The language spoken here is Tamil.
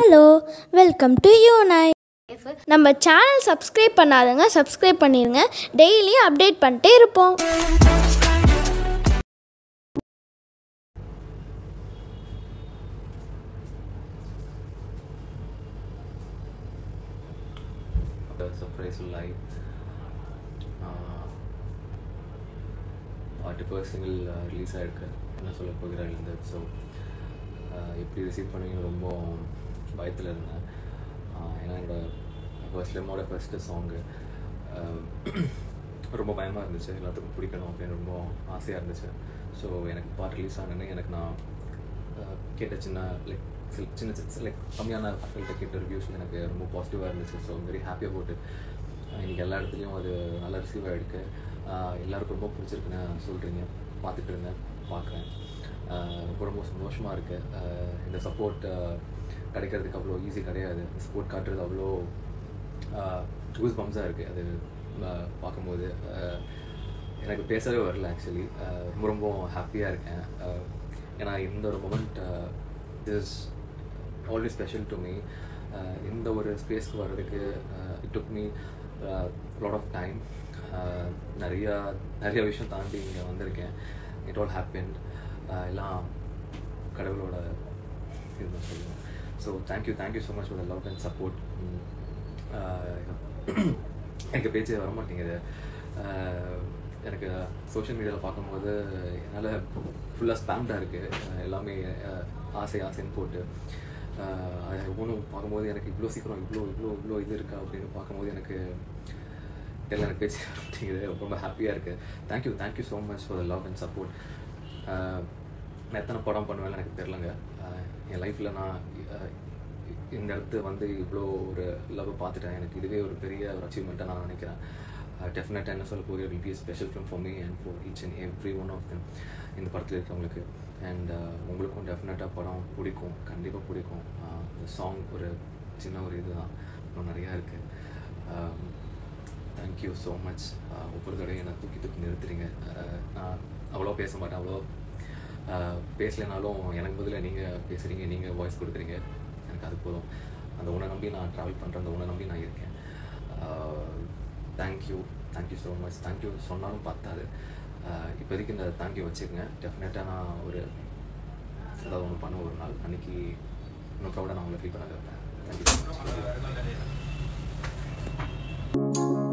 ஹலோ வெல்கம் டு யூனை நம்ம சேனல் சப்ஸ்கிரைப் பண்ணாதவங்க சப்ஸ்கிரைப் பண்ணிடுங்க டெய்லி அப்டேட் பண்ணிட்டே இருப்போம் சர்ப்ரைஸ் லைவ் பாட்டு ஃபர்ஸ்ட் சிங்கிள் ரிலீஸ் ஆகிருக்கு என்ன சொல்ல போகிறாள் இந்த ஸோ எப்படி ரிசீவ் பண்ணுவீங்க ரொம்ப பயத்தில் இருந்தேன் ஆஹ் ஏன்னா என்னோட ஃபர்ஸ்ட் டைமோட ஃபஸ்ட்டு சாங்கு ரொம்ப பயமாக இருந்துச்சு எல்லாத்துக்கும் பிடிக்கணும் அப்படின்னு ரொம்ப ஆசையாக இருந்துச்சு ஸோ எனக்கு பாட்டு ரிலீஸ் ஆனோடனே எனக்கு நான் ஆஹ் கேட்ட சின்ன லைக் சில சின்ன சின்ன லைக் கம்மியான மக்கள்கிட்ட கேட்ட ரிவ்யூஸ் எனக்கு ரொம்ப பாசிட்டிவாக இருந்துச்சு so very happy about it இன்றைக்கி எல்லா இடத்துலையும் அது நல்லா ரிசீவ் ஆகிருக்கு எல்லாருக்கும் ரொம்ப பிடிச்சிருக்குன்னு சொல்கிறீங்க பார்த்துட்டு இருந்தேன் பார்க்குறேன் ரொம்ப ரொம்ப சந்தோஷமாக இருக்குது இந்த சப்போர்ட் கிடைக்கிறதுக்கு அவ்வளோ ஈஸி கிடையாது சப்போர்ட் காட்டுறது அவ்வளோ கூஸ் பம்ஸாக இருக்குது அது ஆஹ் பார்க்கும்போது ஆஹ் எனக்கு பேசவே வரல ஆக்சுவலி ரொம்ப ரொம்ப ஹாப்பியாக இருக்கேன் ஆஹ் ஏன்னா இந்த ஒரு moment is always special to me இந்த ஒரு ஸ்பேஸ்க்கு வர்றதுக்கு it took me lot of time நிறையா நிறைய விஷயம் தாண்டி இங்கே வந்திருக்கேன் இட் ஆல் ஹேப்பன் எல்லாம் கடவுளோட இதுதான் சொல்லுவேன் so thank you thank you so much for the love and support எனக்கு பேச்சே வர மாட்டேங்குது ஆஹ் எனக்கு சோஷியல் மீடியாவில் பார்க்கும்போது என்னால் ஃபுல்லாக ஸ்பேம்டாக இருக்குது எல்லாமே ஆஹ் ஆசை ஆசைன்னு போட்டு ஆஹ் அது ஒவ்வொன்றும் பார்க்கும்போது எனக்கு இவ்வளோ சீக்கிரம் இவ்வளோ இவ்வளோ இவ்வளோ இது இருக்கா அப்படின்னு பார்க்கும்போது எனக்கு தெரியல எனக்கு பேச்சு வர மாட்டேங்குது ரொம்ப ஹாப்பியாக இருக்குது thank you thank you so much for the love and support நான் எத்தனை படம் பண்ணுவேன்னு எனக்கு தெரிலங்க ஆஹ் என் லைஃப்பில் நான் ஆஹ் இந்த இடத்து வந்து இவ்வளோ ஒரு லவ் பார்த்துட்டேன் எனக்கு இதுவே ஒரு பெரிய ஒரு அச்சீவ்மெண்ட்டாக நான் நினைக்கிறேன் டெஃபினட்டாக என்ன சொல்ல போகிற will be special film for me and for each and every one of them இந்த படத்தில் இருக்கிறவங்களுக்கு அண்ட் உங்களுக்கும் டெஃபினட்டாக படம் பிடிக்கும் கண்டிப்பாக பிடிக்கும் இந்த சாங் ஒரு சின்ன ஒரு இதுதான் இன்னும் நிறையா இருக்குது தேங்க்யூ ஸோ மச் ஒவ்வொரு தடவையும் என்னை தூக்கி தூக்கி நிறுத்துறீங்க ஆஹ் நான் அவ்வளோ பேச மாட்டேன் அவ்வளோ ஆஹ் பேசலைனாலும் எனக்கு பதிலாக நீங்கள் பேசுகிறீங்க நீங்கள் வாய்ஸ் கொடுக்குறீங்க எனக்கு அது போதும் அந்த உணை நம்பி நான் ட்ராவல் பண்ணுற அந்த உணை நம்பி நான் இருக்கேன் thank you thank you so much thank you சொன்னாலும் பத்தாது ஆஹ் இப்போதைக்கு இந்த தேங்க்யூ வச்சுக்கோங்க டெஃபினட்டாக நான் ஒரு ஏதாவது ஒன்று பண்ண ஒரு நாள் அன்றைக்கி இன்னும் ப்ரௌடாக நான் உங்களை ஃபீல் பண்ண வைப்பேன் தேங்க்யூ ஸோ மச்